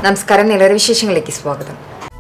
നമസ്കാരം നിലവിലെ വിശേഷങ്ങളിലേക്ക് സ്വാഗതം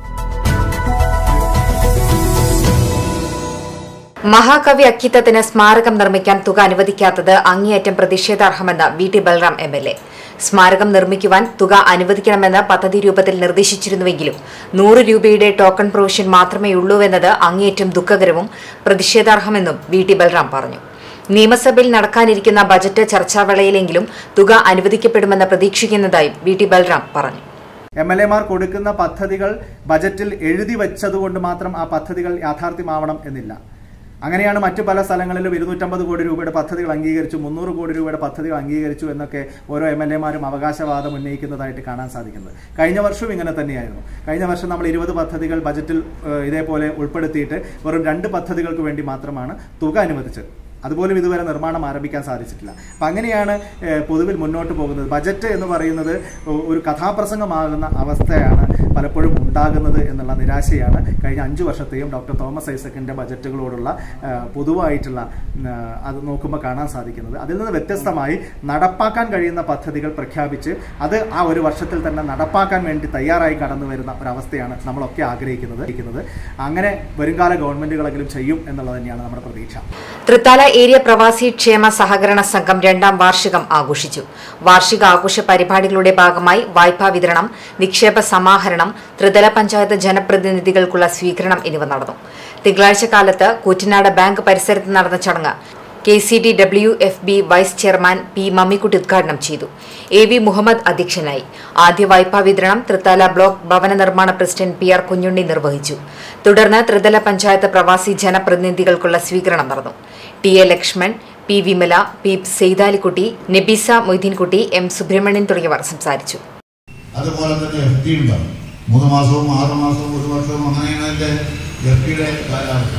മഹാകവി അക്കിത്തത്തിന് സ്മാരകം നിർമ്മിക്കാൻ തുക അനുവദിക്കാത്തത് അങ്ങേയറ്റം പ്രതിഷേധാർഹമെന്ന് V T Balram M L A സ്മാരകം നിർമ്മിക്കുവാൻ തുക അനുവദിക്കണമെന്ന് പദ്ധതി രൂപത്തിൽ നിർദ്ദേശിച്ചിരുന്നുവെങ്കിലും നൂറ് രൂപയുടെ ടോക്കൺ പ്രൊവിഷൻ മാത്രമേയുള്ളൂവെന്നത് അങ്ങേയറ്റം ദുഃഖകരവും പ്രതിഷേധാർഹമെന്നും വി ടി ബൽറാം പറഞ്ഞു നിയമസഭയിൽ നടക്കാനിരിക്കുന്ന ബജറ്റ് ചർച്ചാവേളയിലെങ്കിലും തുക അനുവദിക്കപ്പെടുമെന്ന് പ്രതീക്ഷിക്കുന്നതായും വി ടി ബൽറാം പറഞ്ഞു എം എൽ എമാർ കൊടുക്കുന്ന പദ്ധതികൾ ബജറ്റിൽ എഴുതി വെച്ചതുകൊണ്ട് മാത്രം ആ പദ്ധതികൾ യാഥാർത്ഥ്യമാവണം എന്നില്ല അങ്ങനെയാണ് മറ്റു പല സ്ഥലങ്ങളിലും ഇരുന്നൂറ്റമ്പത് കോടി രൂപയുടെ പദ്ധതികൾ അംഗീകരിച്ചു മുന്നൂറ് കോടി രൂപയുടെ പദ്ധതികൾ അംഗീകരിച്ചു എന്നൊക്കെ ഓരോ എം എൽ എമാരും അവകാശവാദം ഉന്നയിക്കുന്നതായിട്ട് കാണാൻ സാധിക്കുന്നത് കഴിഞ്ഞ വർഷവും ഇങ്ങനെ തന്നെയായിരുന്നു കഴിഞ്ഞ വർഷം നമ്മൾ ഇരുപത് പദ്ധതികൾ ബജറ്റിൽ ഏഹ്, ഇതേപോലെ ഉൾപ്പെടുത്തിയിട്ട് വെറും രണ്ട് പദ്ധതികൾക്ക് വേണ്ടി മാത്രമാണ് തുക അനുവദിച്ചത് അതുപോലും ഇതുവരെ നിർമ്മാണം ആരംഭിക്കാൻ സാധിച്ചിട്ടില്ല അപ്പം അങ്ങനെയാണ് ഏഹ്, പൊതുവിൽ മുന്നോട്ട് പോകുന്നത് ബജറ്റ് എന്ന് പറയുന്നത് ഒ- ഒരു കഥാപ്രസംഗമാകുന്ന അവസ്ഥയാണ് പലപ്പോഴും ഉണ്ടാകുന്നത് എന്നുള്ള നിരാശയാണ് കഴിഞ്ഞ അഞ്ചു വർഷത്തെയും ഡോക്ടർ തോമസ് ഐസക്കിൻ്റെ ബജറ്റുകളോടുള്ള ഏഹ്, പൊതുവായിട്ടുള്ള ഉം, ഏഹ്, അത് നോക്കുമ്പോൾ കാണാൻ സാധിക്കുന്നത് അതിൽ നിന്ന് വ്യത്യസ്തമായി നടപ്പാക്കാൻ കഴിയുന്ന പദ്ധതികൾ പ്രഖ്യാപിച്ച് അത് ആ ഒരു വർഷത്തിൽ തന്നെ നടപ്പാക്കാൻ വേണ്ടി തയ്യാറായി കടന്നു വരുന്ന ഒരവസ്ഥയാണ് നമ്മളൊക്കെ ആഗ്രഹിക്കുന്നത് ഇരിക്കുന്നത്. അങ്ങനെ വരുംകാല ഗവൺമെന്റുകളെങ്കിലും ചെയ്യും എന്നുള്ളത് തന്നെയാണ് നമ്മുടെ പ്രതീക്ഷ തൃത്താല ഏരിയ പ്രവാസി ക്ഷേമ സഹകരണ സംഘം രണ്ടാം വാർഷികം ആഘോഷിച്ചു വാർഷിക ആഘോഷ പരിപാടികളുടെ ഭാഗമായി വായ്പാ വിതരണം നിക്ഷേപ സമാഹരണം ത്രിതല പഞ്ചായത്ത് ജനപ്രതിനിധികൾക്കുള്ള സ്വീകരണം എന്നിവ നടന്നു തിങ്കളാഴ്ച കാലത്ത് കൂറ്റനാട് ബാങ്ക് പരിസരത്ത് നടന്ന ചടങ്ങ് K C D W F B vice chairman P Mammikutty ഉദ്ഘാടനം ചെയ്തു എ വി മുഹമ്മദ് അധ്യക്ഷനായി ആദ്യ വായ്പാ വിതരണം തൃത്താല ബ്ലോക്ക് ഭവന നിർമ്മാണ പ്രസിഡന്റ് പി ആർ കുഞ്ഞുണ്ണി നിർവഹിച്ചു തുടർന്ന് ത്രിതല പഞ്ചായത്ത് പ്രവാസി ജനപ്രതിനിധികൾക്കുള്ള സ്വീകരണം നടന്നു T A Lakshman P Vimala P Seythalikutty Nabeesa Moideenkutty M Subrahmanyan തുടങ്ങിയവർ സംസാരിച്ചു അതുപോലെ തന്നെ എഫ് ഡി ഉണ്ടാവും മൂന്ന് മാസവും ആറ് മാസവും ഒരു വർഷവും അങ്ങനെയാണ് അതിൻ്റെ എഫ് ഡിയുടെ കാലാവധി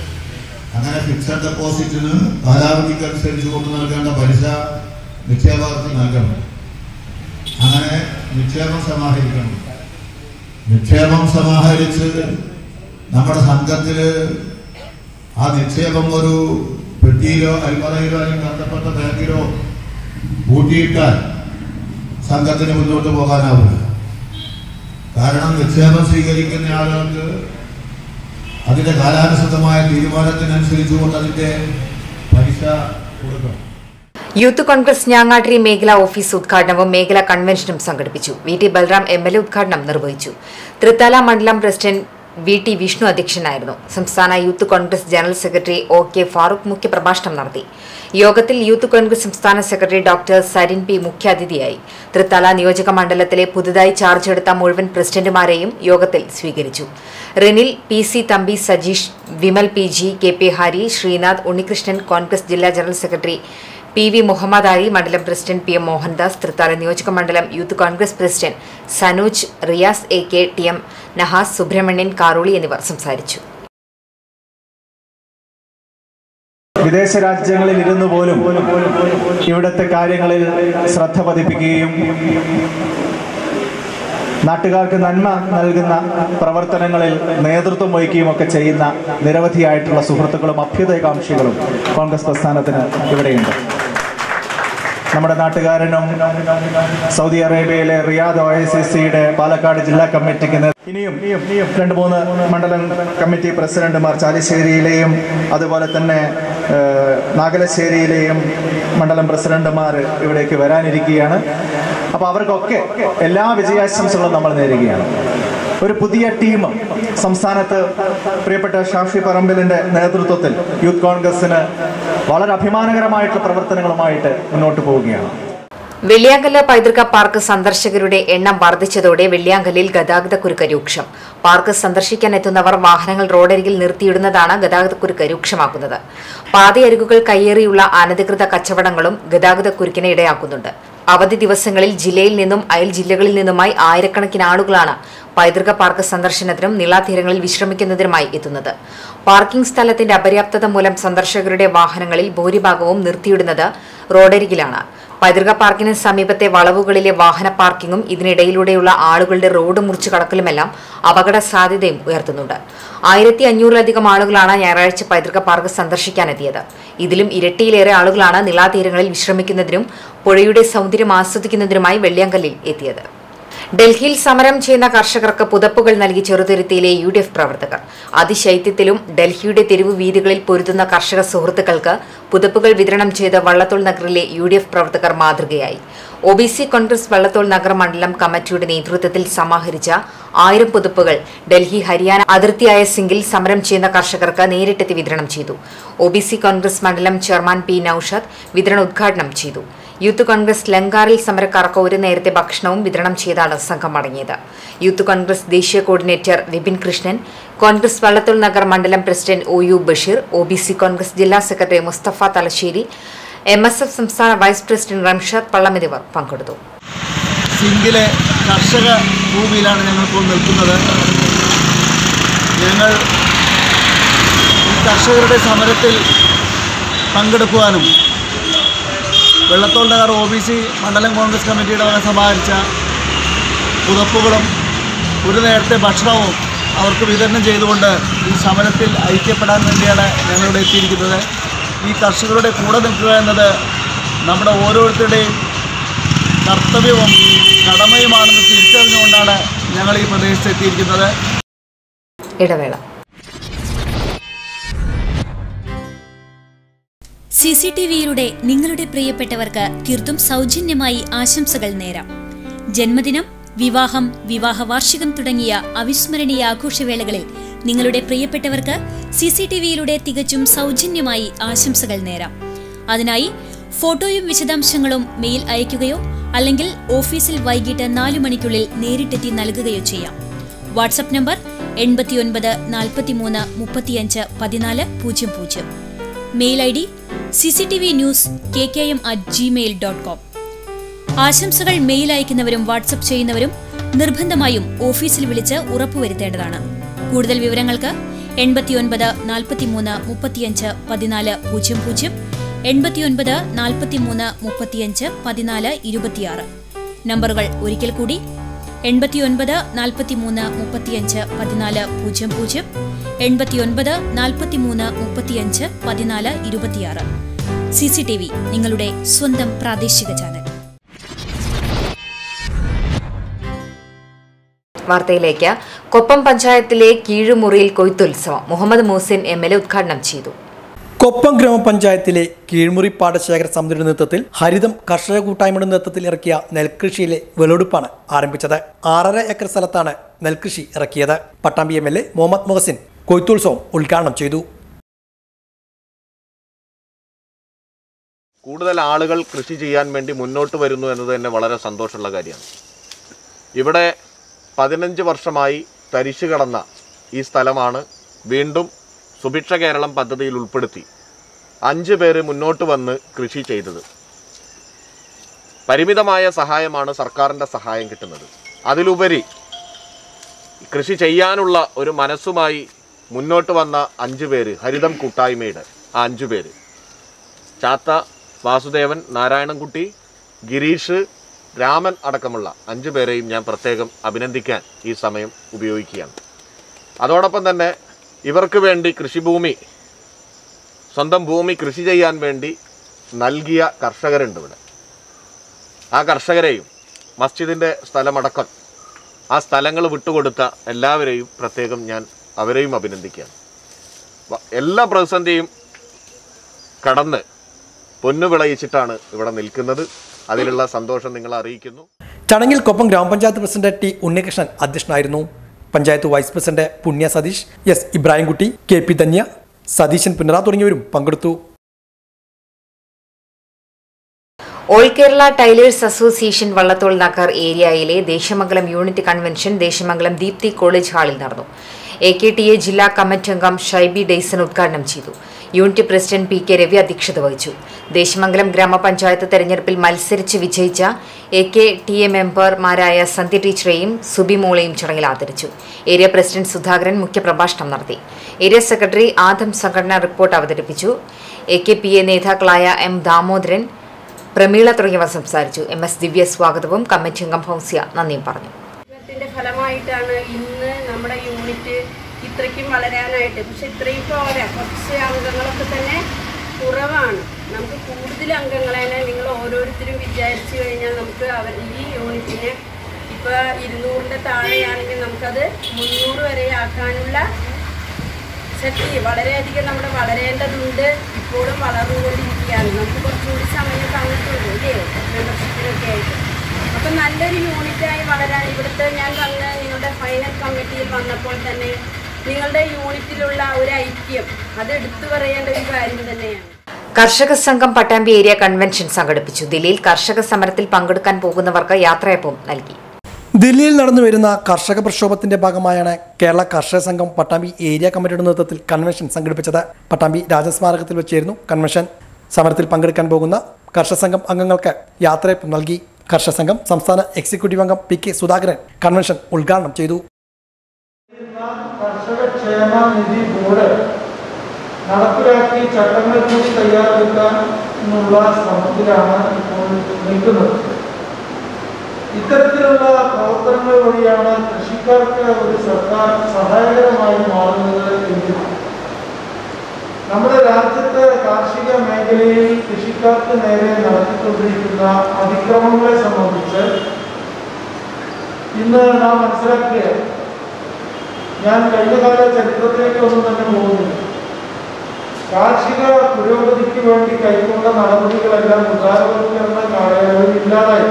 അങ്ങനെ ഫിക്സഡ് ഡെപ്പോസിറ്റിന് കാലാവധിക്കനുസരിച്ച് കൊണ്ട് നൽകേണ്ട പലിശ നിക്ഷേപകർക്ക് നൽകണം അങ്ങനെ നിക്ഷേപം സമാഹരിക്കണം നിക്ഷേപം സമാഹരിച്ച് നമ്മുടെ സംഘത്തിൽ ആ നിക്ഷേപം ഒരു പെട്ടിയിലോ അൽമറയിലോ അല്ലെങ്കിൽ ബന്ധപ്പെട്ട ബാങ്കിലോ കൂട്ടിയിട്ടാൽ സംഘത്തിന് മുന്നോട്ട് പോകാനാവില്ല കാരണം നിക്ഷേപം സ്വീകരിക്കുന്ന ആളുകൾക്ക് അതിന്റെ കാലാനുസൃതമായ തീരുമാനത്തിനനുസരിച്ചുകൊണ്ട് അതിന്റെ പലിശ കൊടുക്കണം യൂത്ത് കോൺഗ്രസ് ഞാങ്ങാട്ടിരി മേഖലാ ഓഫീസ് ഉദ്ഘാടനവും മേഖലാ കൺവെൻഷനും സംഘടിപ്പിച്ചു V T Balram M L A ഉദ്ഘാടനം നിർവഹിച്ചു തൃത്താല മണ്ഡലം പ്രസിഡന്റ് വി ടി വിഷ്ണു അധ്യക്ഷനായിരുന്നു സംസ്ഥാന youth Congress general secretary O K Farooq മുഖ്യപ്രഭാഷണം നടത്തി യോഗത്തിൽ യൂത്ത് കോൺഗ്രസ് സംസ്ഥാന സെക്രട്ടറി ഡോക്ടർ സരിൻ പി മുഖ്യാതിഥിയായി തൃത്താല നിയോജക മണ്ഡലത്തിലെ പുതുതായി ചാർജ് എടുത്ത മുഴുവൻ പ്രസിഡന്റുമാരെയും യോഗത്തിൽ സ്വീകരിച്ചു Rinil P C Thampi Sajeesh Vimal P G K P Hari Sreenath Unnikrishnan Congress ജില്ലാ general secretary P V Muhammad Ali മണ്ഡലം president P M Mohandas Thrithala നിയോജക മണ്ഡലം youth Congress president Sanuj Riyas A K T M Nahas Subrahmanyan Karoli എന്നിവർ സംസാരിച്ചു വിദേശ രാജ്യങ്ങളിൽ ഇരുന്നു പോലും ഇവിടുത്തെ കാര്യങ്ങളിൽ ശ്രദ്ധ പതിപ്പിക്കുകയും നാട്ടുകാർക്ക് നന്മ നൽകുന്ന പ്രവർത്തനങ്ങളിൽ നേതൃത്വം വഹിക്കുകയും ഒക്കെ ചെയ്യുന്ന നിരവധിയായിട്ടുള്ള സുഹൃത്തുക്കളും അഭ്യുദയകാംക്ഷികളും കോൺഗ്രസ് പ്രസ്ഥാനത്തിന് ഇവിടെയുണ്ട് നമ്മുടെ നാട്ടുകാരനും സൗദി അറേബ്യയിലെ റിയാദ് ഒ ഐ സി സിയുടെ പാലക്കാട് ജില്ലാ കമ്മിറ്റിക്ക് നേ- ഇനിയും ഇനിയും രണ്ട് മൂന്ന് മണ്ഡലം കമ്മിറ്റി പ്രസിഡന്റുമാർ ചാലിശ്ശേരിയിലെയും അതുപോലെ തന്നെ ഏഹ്, നാഗലശ്ശേരിയിലെയും മണ്ഡലം പ്രസിഡന്റുമാർ ഇവിടേക്ക് വരാനിരിക്കുകയാണ് അപ്പോൾ അവർക്കൊക്കെ എല്ലാ വിജയാശംസകളും നമ്മൾ നേരുകയാണ് ഒരു പുതിയ ടീം സംസ്ഥാനത്ത് പ്രിയപ്പെട്ട ഷാഫി പറമ്പിലിന്റെ നേതൃത്വത്തിൽ യൂത്ത് കോൺഗ്രസിന് വളരെ അഭിമാനകരമായിട്ടുള്ള പ്രവർത്തനങ്ങളുമായിട്ട് മുന്നോട്ട് പോവുകയാണ് വെള്ളിയാങ്കല്ല് പൈതൃക പാർക്ക് സന്ദർശകരുടെ എണ്ണം വർദ്ധിച്ചതോടെ വെള്ളിയാങ്കല്ലിൽ ഗതാഗതക്കുരുക്ക് രൂക്ഷം പാർക്ക് സന്ദർശിക്കാൻ എത്തുന്നവർ വാഹനങ്ങൾ റോഡരികിൽ നിർത്തിയിടുന്നതാണ് ഗതാഗതക്കുരുക്ക് രൂക്ഷമാക്കുന്നത് പാതയരികുകൾ കയ്യേറിയുള്ള അനധികൃത കച്ചവടങ്ങളും ഗതാഗതക്കുരുക്കിന് ഇടയാക്കുന്നുണ്ട് അവധി ദിവസങ്ങളിൽ ജില്ലയിൽ നിന്നും അയൽ ജില്ലകളിൽ നിന്നുമായി ആയിരക്കണക്കിന് ആളുകളാണ് പൈതൃക പാർക്ക് സന്ദർശനത്തിനും നിളാതീരങ്ങളിൽ വിശ്രമിക്കുന്നതിനുമായി എത്തുന്നത് പാർക്കിംഗ് സ്ഥലത്തിന്റെ അപര്യാപ്തത മൂലം സന്ദർശകരുടെ വാഹനങ്ങളിൽ ഭൂരിഭാഗവും നിർത്തിയിടുന്നത് റോഡരികിലാണ് പൈതൃക പാർക്കിന് സമീപത്തെ വളവുകളിലെ വാഹന പാർക്കിങ്ങും ഇതിനിടയിലൂടെയുള്ള ആളുകളുടെ റോഡ് മുറിച്ചു കടക്കലുമെല്ലാം അപകട സാധ്യതയും ഉയർത്തുന്നുണ്ട് ആയിരത്തി അഞ്ഞൂറിലധികം ആളുകളാണ് ഞായറാഴ്ച പൈതൃക പാർക്ക് സന്ദർശിക്കാനെത്തിയത് ഇതിലും ഇരട്ടിയിലേറെ ആളുകളാണ് നിളാതീരങ്ങളിൽ വിശ്രമിക്കുന്നതിനും പുഴയുടെ സൗന്ദര്യം ആസ്വദിക്കുന്നതിനുമായി വെള്ളിയാങ്കല്ലിൽ എത്തിയത് ഡൽഹിയിൽ സമരം ചെയ്യുന്ന കർഷകർക്ക് പുതപ്പുകൾ നൽകി ചെറുതുരുത്തിയിലെ യു ഡി എഫ് പ്രവർത്തകർ അതിശൈത്യത്തിലും ഡൽഹിയുടെ തെരുവ് വീതികളിൽ പൊരുതുന്ന കർഷക സുഹൃത്തുക്കൾക്ക് പുതപ്പുകൾ വിതരണം ചെയ്ത് വള്ളത്തോൾ നഗറിലെ യു ഡി എഫ് പ്രവർത്തകർ മാതൃകയായി O B C Congress Vallathol Nagar മണ്ഡലം കമ്മിറ്റിയുടെ നേതൃത്വത്തിൽ സമാഹരിച്ച ആയിരം പുതപ്പുകൾ ഡൽഹി ഹരിയാന അതിർത്തിയായ സിംഗിൽ സമരം ചെയ്യുന്ന കർഷകർക്ക് നേരിട്ടെത്തി വിതരണം ചെയ്തു ഒ ബി സി കോൺഗ്രസ് മണ്ഡലം ചെയർമാൻ പി നൌഷാദ് വിതരണ ഉദ്ഘാടനം ചെയ്തു യൂത്ത് കോൺഗ്രസ് ലങ്കാറിൽ സമരക്കാർക്ക് ഒരു നേരത്തെ ഭക്ഷണവും വിതരണം ചെയ്താണ് സംഘം മടങ്ങിയത് യൂത്ത് കോൺഗ്രസ് ദേശീയ കോർഡിനേറ്റർ വിപിൻ കൃഷ്ണൻ കോൺഗ്രസ് വള്ളത്തോൾ നഗർ മണ്ഡലം president O U Basheer O B C Congress ജില്ലാ secretary Mustafa Thalassery M S F സംസ്ഥാന വൈസ് പ്രസിഡന്റ് റംഷാദ് പള്ളം എന്നിവർ പങ്കെടുത്തു സിംഗിലെ കർഷക ഭൂമിയിലാണ് ഞങ്ങളിപ്പോൾ നിൽക്കുന്നത് ഞങ്ങൾ ഈ കർഷകരുടെ സമരത്തിൽ പങ്കെടുക്കുവാനും Vallathol Nagar O B C മണ്ഡലം കോൺഗ്രസ് കമ്മിറ്റിയുടെ വക സമാഹരിച്ച പുതപ്പുകളും ഒരു നേരത്തെ ഭക്ഷണവും അവർക്ക് വിതരണം ചെയ്തുകൊണ്ട് ഈ സമരത്തിൽ ഐക്യപ്പെടാൻ വേണ്ടിയാണ് ഞങ്ങളിവിടെ എത്തിയിരിക്കുന്നത് ഈ കർഷകരുടെ കൂടെ നിൽക്കുക എന്നത് നമ്മുടെ ഓരോരുത്തരുടെയും കർത്തവ്യവും കടമയുമാണെന്ന് തിരിച്ചറിഞ്ഞുകൊണ്ടാണ് ഞങ്ങൾ ഈ പ്രദേശത്ത് എത്തിയിരിക്കുന്നത് ഇടവേള സി സി ടി വിയിലൂടെ നിങ്ങളുടെ പ്രിയപ്പെട്ടവർക്ക് തീർത്തും സൗജന്യമായി ആശംസകൾ നേരാം ജന്മദിനം വിവാഹം വിവാഹ വാർഷികം തുടങ്ങിയ അവിസ്മരണീയ ആഘോഷവേളകളിൽ നിങ്ങളുടെ പ്രിയപ്പെട്ടവർക്ക് സി സി ടി വിയിലൂടെ തികച്ചും സൗജന്യമായി ആശംസകൾ നേരാം അതിനായി ഫോട്ടോയും വിശദാംശങ്ങളും മെയിൽ അയയ്ക്കുകയോ അല്ലെങ്കിൽ ഓഫീസിൽ വൈകിട്ട് നാലു മണിക്കുള്ളിൽ നേരിട്ടെത്തി നൽകുകയോ ചെയ്യാം വാട്സപ്പ് നമ്പർ എൺപത്തിയൊൻപത് നാൽപ്പത്തിമൂന്ന് മുപ്പത്തിയഞ്ച് പതിനാല് പൂജ്യം പൂജ്യം mail I D C C T V news K K M at Gmail dot com ആശംസകൾ മെയിൽ അയക്കുന്നവരും വാട്സപ്പ് ചെയ്യുന്നവരും നിർബന്ധമായും ഓഫീസിൽ വിളിച്ച് ഉറപ്പുവരുത്തേണ്ടതാണ് കൂടുതൽ വിവരങ്ങൾക്ക് എൺപത്തിയൊൻപത് നാൽപ്പത്തിമൂന്ന് മുപ്പത്തിയഞ്ച് പതിനാല് പൂജ്യം പൂജ്യം എൺപത്തിയൊൻപത് നാൽപ്പത്തിമൂന്ന് മുപ്പത്തിയഞ്ച് പതിനാല് ഇരുപത്തിയാറ് നമ്പറുകൾ ഒരിക്കൽ കൂടി എൺപത്തിയൊൻപത് നാൽപ്പത്തിമൂന്ന് മുപ്പത്തിയഞ്ച് പതിനാല് പൂജ്യം പൂജ്യം എൺപത്തിയൊൻപത് നാൽപ്പത്തിമൂന്ന് മുപ്പത്തിയഞ്ച് പതിനാല് ഇരുപത്തിയാറ് സി സി ടി വി നിങ്ങളുടെ സ്വന്തം പ്രാദേശിക ചാനൽ വാർത്തയിലേക്ക് കൊപ്പം പഞ്ചായത്തിലെ കീഴുമുറിയിൽ കൊയ്ത്തുത്സവം Muhammad Moosin M L A ഉദ്ഘാടനം ചെയ്തു കൊപ്പം ഗ്രാമപഞ്ചായത്തിലെ കീഴ്മുറി പാടശേഖര സമിതിയുടെ നേതൃത്വത്തിൽ ഹരിതം കർഷക കൂട്ടായ്മയുടെ നേതൃത്വത്തിൽ ഇറക്കിയ നെൽകൃഷിയിലെ വിളവെടുപ്പാണ് ആരംഭിച്ചത് ആറര ഏക്കർ സ്ഥലത്താണ് നെൽകൃഷി ഇറക്കിയത് Pattambi M L A Muhammad Muhsin കൊയ്ത്തുത്സവം ഉദ്ഘാടനം ചെയ്തു കൂടുതൽ ആളുകൾ കൃഷി ചെയ്യാൻ വേണ്ടി മുന്നോട്ട് വരുന്നു എന്നത് തന്നെ വളരെ സന്തോഷമുള്ള കാര്യമാണ് ഇവിടെ പതിനഞ്ച് വർഷമായി തരിശു കടന്ന ഈ സ്ഥലമാണ് വീണ്ടും സുഭിക്ഷ കേരളം പദ്ധതിയിൽ ഉൾപ്പെടുത്തി അഞ്ച് പേര് മുന്നോട്ട് വന്ന് കൃഷി ചെയ്തത് പരിമിതമായ സഹായമാണ് സർക്കാരിൻ്റെ സഹായം കിട്ടുന്നത് അതിലുപരി കൃഷി ചെയ്യാനുള്ള ഒരു മനസ്സുമായി മുന്നോട്ട് വന്ന അഞ്ച് പേര് ഹരിതം കൂട്ടായ്മയുടെ ആ അഞ്ച് പേര് ചാത്ത വാസുദേവൻ നാരായണൻകുട്ടി ഗിരീഷ് രാമൻ അടക്കമുള്ള അഞ്ചു പേരെയും ഞാൻ പ്രത്യേകം അഭിനന്ദിക്കാൻ ഈ സമയം ഉപയോഗിക്കുകയാണ് അതോടൊപ്പം തന്നെ ഇവർക്ക് വേണ്ടി കൃഷിഭൂമി സ്വന്തം ഭൂമി കൃഷി ചെയ്യാൻ വേണ്ടി നൽകിയ കർഷകരുണ്ട് ഇവിടെ ആ കർഷകരെയും മസ്ജിദിൻ്റെ സ്ഥലമടക്കം ആ സ്ഥലങ്ങൾ വിട്ടുകൊടുത്ത എല്ലാവരെയും പ്രത്യേകം ഞാൻ അവരെയും അഭിനന്ദിക്കുകയാണ് വ- എല്ലാ പ്രതിസന്ധിയും കടന്ന് പൊന്നു വിളയിച്ചിട്ടാണ് ഇവിടെ നിൽക്കുന്നത് അതിലുള്ള സന്തോഷം നിങ്ങളെ അറിയിക്കുന്നു ചടങ്ങിൽ കൊപ്പം ഗ്രാമപഞ്ചായത്ത് പ്രസിഡന്റ് ടി ഉണ്ണികൃഷ്ണൻ അധ്യക്ഷനായിരുന്നു panchayat vice president Punya Satheesh S Ibrahimkutty K P Dhanya Satheesan പുനറ തുടങ്ങിയവരും പങ്കെടുത്തു all Kerala tailors association Vallathol Nagar ഏരിയയിലെ Desamangalam unit convention Desamangalam Deepthi college ഹാളിൽ നടന്നു എ കെ ടി എ ജില്ലാ കമ്മിറ്റി അംഗം ഷൈബി ഡെയ്സൺ ഉദ്ഘാടനം ചെയ്തു unit president P K Ravi അധ്യക്ഷത വഹിച്ചു ദേശമംഗലം ഗ്രാമപഞ്ചായത്ത് തെരഞ്ഞെടുപ്പിൽ മത്സരിച്ച് വിജയിച്ച എ കെ ടി എ മെമ്പർമാരായ സന്ധ്യ ടീച്ചറെയും സുബി മോളെയും ചടങ്ങിൽ ആദരിച്ചു ഏരിയ പ്രസിഡന്റ് സുധാകരൻ മുഖ്യപ്രഭാഷണം നടത്തി ഏരിയ സെക്രട്ടറി ആദം സംഘടന റിപ്പോർട്ട് അവതരിപ്പിച്ചു എ കെ പി എ നേതാക്കളായ എം ദാമോദരൻ പ്രമീള തുടങ്ങിയവർ സംസാരിച്ചു എം എസ് ദിവ്യ സ്വാഗതവും കമ്മിറ്റി അംഗം ഫൗസിയ നന്ദിയും പറഞ്ഞു ത്തിന്റെ ഫലമായിട്ടാണ് ഇന്ന് നമ്മുടെ യൂണിറ്റ് ഇത്രയ്ക്കും വളരാനായിട്ട് പക്ഷെ ഇത്രയും പോരാ കുറച്ച് അംഗങ്ങളൊക്കെ തന്നെ കുറവാണ് നമുക്ക് കൂടുതൽ അംഗങ്ങളെ നിങ്ങൾ ഓരോരുത്തരും വിചാരിച്ചു കഴിഞ്ഞാൽ നമുക്ക് അവർ ഈ യൂണിറ്റിനെ ഇപ്പോൾ ഇരുന്നൂറിൻ്റെ താഴെയാണെങ്കിൽ നമുക്കത് മുന്നൂറ് വരെ ആക്കാനുള്ള ശക്തി വളരെയധികം നമ്മൾ വളരേണ്ടതുണ്ട് ഇപ്പോഴും വളർന്നുകൊണ്ടിരിക്കുകയാണ് നമുക്ക് കുറച്ചുകൂടി സമയം തന്നിട്ടുള്ളൂ ഇല്ലേ മെമ്പർഷിപ്പിനൊക്കെ ആയിട്ട് അപ്പം നല്ലൊരു യൂണിറ്റായി വളരാൻ ഇവിടുത്തെ ഞാൻ വന്ന് നിങ്ങളുടെ ഫൈനൽ കമ്മിറ്റിയിൽ വന്നപ്പോൾ തന്നെ നിങ്ങളുടെ യൂണിറ്റിലുള്ള ഒരു ഐക്യം അത് എടുത്തു പറയേണ്ട ഒരു കാര്യം തന്നെയാണ് കർഷക സംഘം പട്ടാമ്പി ഏരിയ കൺവെൻഷൻ സംഘടിപ്പിച്ചു ദില്ലിയിൽ കർഷക സമരത്തിൽ പങ്കെടുക്കാൻ പോകുന്നവർക്ക് യാത്രയപ്പവും നൽകി ദില്ലിയിൽ നടന്നു വരുന്ന കർഷക പ്രക്ഷോഭത്തിന്റെ ഭാഗമായാണ് കേരള കർഷക സംഘം പട്ടാമ്പി ഏരിയ കമ്മിറ്റിയുടെ നേതൃത്വത്തിൽ കൺവെൻഷൻ സംഘടിപ്പിച്ചത് പട്ടാമ്പി രാജസ്മാരകത്തിൽ വെച്ചായിരുന്നു കൺവെൻഷൻ സമരത്തിൽ പങ്കെടുക്കാൻ പോകുന്ന കർഷക സംഘം അംഗങ്ങൾക്ക് യാത്രയപ്പ് നൽകി കർഷക സംഘം സംസ്ഥാന എക്സിക്യൂട്ടീവ് അംഗം പി കെ സുധാകരൻ കൺവെൻഷൻ ഉദ്ഘാടനം ചെയ്തു കർഷക ക്ഷേമ നിധി ബോർഡ് നടപ്പിലാക്കി ചട്ടങ്ങൾ കൂടി തയ്യാറെടുക്കാനുള്ള ശ്രമത്തിലാണ് ഇപ്പോൾ നിൽക്കുന്നത് ഇത്തരത്തിലുള്ള പ്രവർത്തനങ്ങൾ വഴിയാണ് കൃഷിക്കാർക്ക് ഒരു സർക്കാർ സഹായകരമായി മാറുന്നത് എങ്കിൽ നമ്മുടെ രാജ്യത്തെ കാർഷിക മേഖലയിൽ കൃഷിക്കാർക്ക് നേരെ നടത്തിക്കൊണ്ടിരിക്കുന്ന അതിക്രമങ്ങളെ സംബന്ധിച്ച് ഇന്ന് നാം മനസ്സിലാക്കുകയാണ് ഞാൻ കഴിഞ്ഞകാല ചരിത്രത്തിലേക്കൊന്നും തന്നെ പോകുന്നില്ല കാർഷിക പുരോഗതിക്ക് വേണ്ടി കൈക്കൊണ്ട നടപടികളെല്ലാം ഉദാരവൽക്കരണ കാലയളവിൽ ഇല്ലാതായി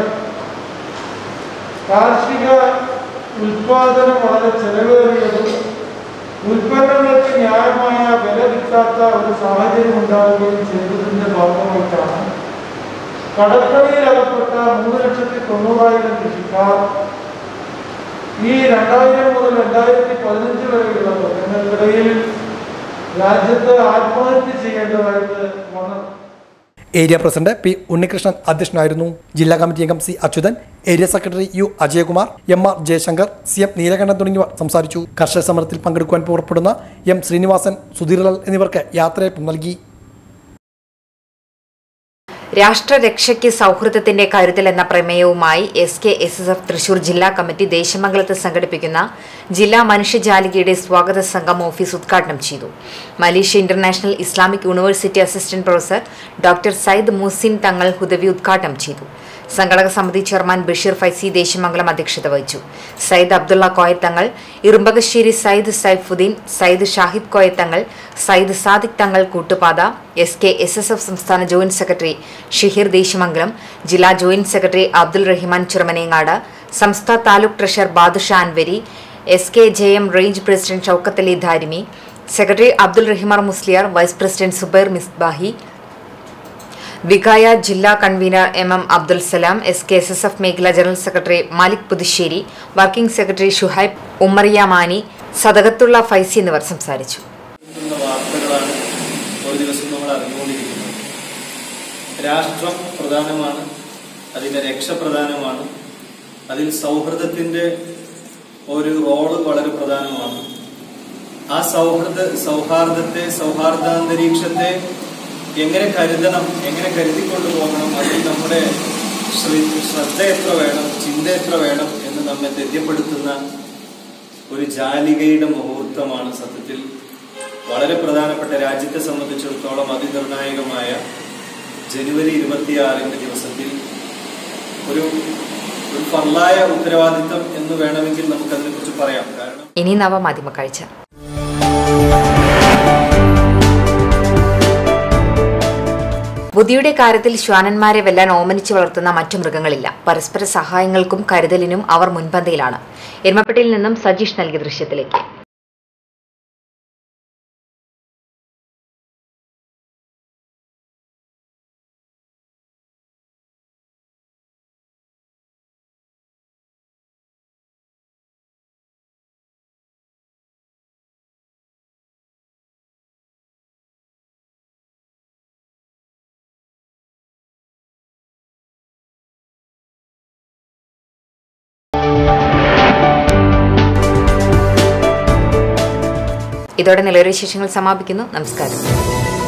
കാർഷിക ഉൽപാദനം വളരെ ചെലവേറിയതും ഉൽപ്പന്നങ്ങൾക്ക് ന്യായമായ വില കിട്ടാത്ത ഒരു സാഹചര്യം ഉണ്ടാവുകയും ചെയ്തതിന്റെ ഭാഗമായിട്ടാണ് കടക്കണിയിൽ അകപ്പെട്ട മൂന്ന് ലക്ഷത്തി തൊണ്ണൂറായിരം കൃഷിക്കാർ ഈ രണ്ടായിരം മുതൽ രണ്ടായിരത്തി പതിനഞ്ച് വരെയുള്ള വർഷങ്ങൾക്കിടയിൽ രാജ്യത്ത് ആത്മഹത്യ ചെയ്യേണ്ടതായിട്ട് വന്നത് ഏരിയ പ്രസിഡന്റ് പി ഉണ്ണികൃഷ്ണൻ അധ്യക്ഷനായിരുന്നു ജില്ലാ കമ്മിറ്റി അംഗം C Achuthan area secretary U Ajayakumar M R Jayashankar C M Neelakantan തുടങ്ങിയവർ സംസാരിച്ചു കർഷക സമരത്തിൽ പങ്കെടുക്കുവാൻ പുറപ്പെടുന്ന എം ശ്രീനിവാസൻ സുധീർലാൽ എന്നിവർക്ക് യാത്രയപ്പ് നൽകി രാഷ്ട്രരക്ഷയ്ക്ക് സൗഹൃദത്തിന്റെ കരുതൽ എന്ന പ്രമേയവുമായി S K S S F Thrissur ജില്ലാ കമ്മിറ്റി ദേശമംഗലത്ത് സംഘടിപ്പിക്കുന്ന ജില്ലാ മനുഷ്യജാലികയുടെ സ്വാഗത സംഘം ഓഫീസ് ഉദ്ഘാടനം ചെയ്തു Malaysia international Islamic university assistant professor doctor Sayyid Muhsin Thangal Hudawi ഉദ്ഘാടനം ചെയ്തു സംഘടക സമിതി ചെയർമാൻ ബഷീർ ഫൈസി ദേശമംഗലം അധ്യക്ഷത വഹിച്ചു Sayyid Abdulla കോയത്തങ്ങൾ ഇറുമ്പകശ്ശേരി Sayyid Saifuddin Sayyid Shahid കോയത്തങ്ങൾ Sayyid Sadiq Thangal Koottupatha S K S S F സംസ്ഥാന ജോയിന്റ് സെക്രട്ടറി ഷിഹിർ ദേശമംഗലം ജില്ലാ ജോയിന്റ് സെക്രട്ടറി അബ്ദുൾ റഹിമാൻ ചിറമനേങ്ങാട് സംസ്ഥാന taluk treasurer Badusha Anvari S K J M range president Shoukath Ali Darimi secretary Abdul Rahimar Musliyar vice president Zubair Misbahi Viqaya ജില്ലാ convener M M Abdul Salam S K S S F മേഖലാ general secretary Malik Puthussery working secretary Shuhaib Ummariya Mani Sadakathulla Faizy എന്നിവർ സംസാരിച്ചു എന്ന വാർത്തകളാണ് ഒരു ദിവസം നമ്മൾ അറിഞ്ഞുകൊണ്ടിരിക്കുന്നത് രാഷ്ട്രം പ്രധാനമാണ് അതിൻ്റെ രക്ഷ പ്രധാനമാണ് അതിൽ സൗഹൃദത്തിൻ്റെ ഒരു റോള് വളരെ പ്രധാനമാണ് ആ സൗഹൃദ സൗഹാർദ്ദത്തെ സൗഹാർദ്ദാന്തരീക്ഷത്തെ എങ്ങനെ കരുതണം എങ്ങനെ കരുതിക്കൊണ്ടു പോകണം അതിൽ നമ്മുടെ ശ്ര- ശ്രദ്ധ എത്ര വേണം ചിന്ത എത്ര വേണം എന്ന് നമ്മെ തെര്യപ്പെടുത്തുന്ന ഒരു ജാലികയുടെ മുഹൂർത്തമാണ് സത്യത്തിൽ വളരെ പ്രധാനപ്പെട്ട രാജ്യത്തെ സംബന്ധിച്ചിടത്തോളം അതിനിർണായകമായ ജനുവരി ഇരുപത്തിയാറിന്റെ ദിവസത്തിൽ ഒരു ഒരു ഫർലായ ഉത്തരവാദിത്തം എന്ന് വേണമെങ്കിൽ നമുക്ക് അതിനെക്കുറിച്ച് പറയാം കാരണം ഇനി നവമാധ്യമ കാഴ്ച ബുദ്ധിയുടെ കാര്യത്തിൽ ശ്വാനന്മാരെ വെല്ലാൻ ഓമനിച്ചു വളർത്തുന്ന മറ്റു മൃഗങ്ങളില്ല പരസ്പര സഹായങ്ങൾക്കും കരുതലിനും അവർ മുൻപന്തിയിലാണ് എരുമപ്പെട്ടിയിൽ നിന്നും സജീഷ് നൽകിയ ദൃശ്യത്തിലേക്ക് ഇതോടെ നിലവിലെ വിശേഷങ്ങൾ സമാപിക്കുന്നു നമസ്കാരം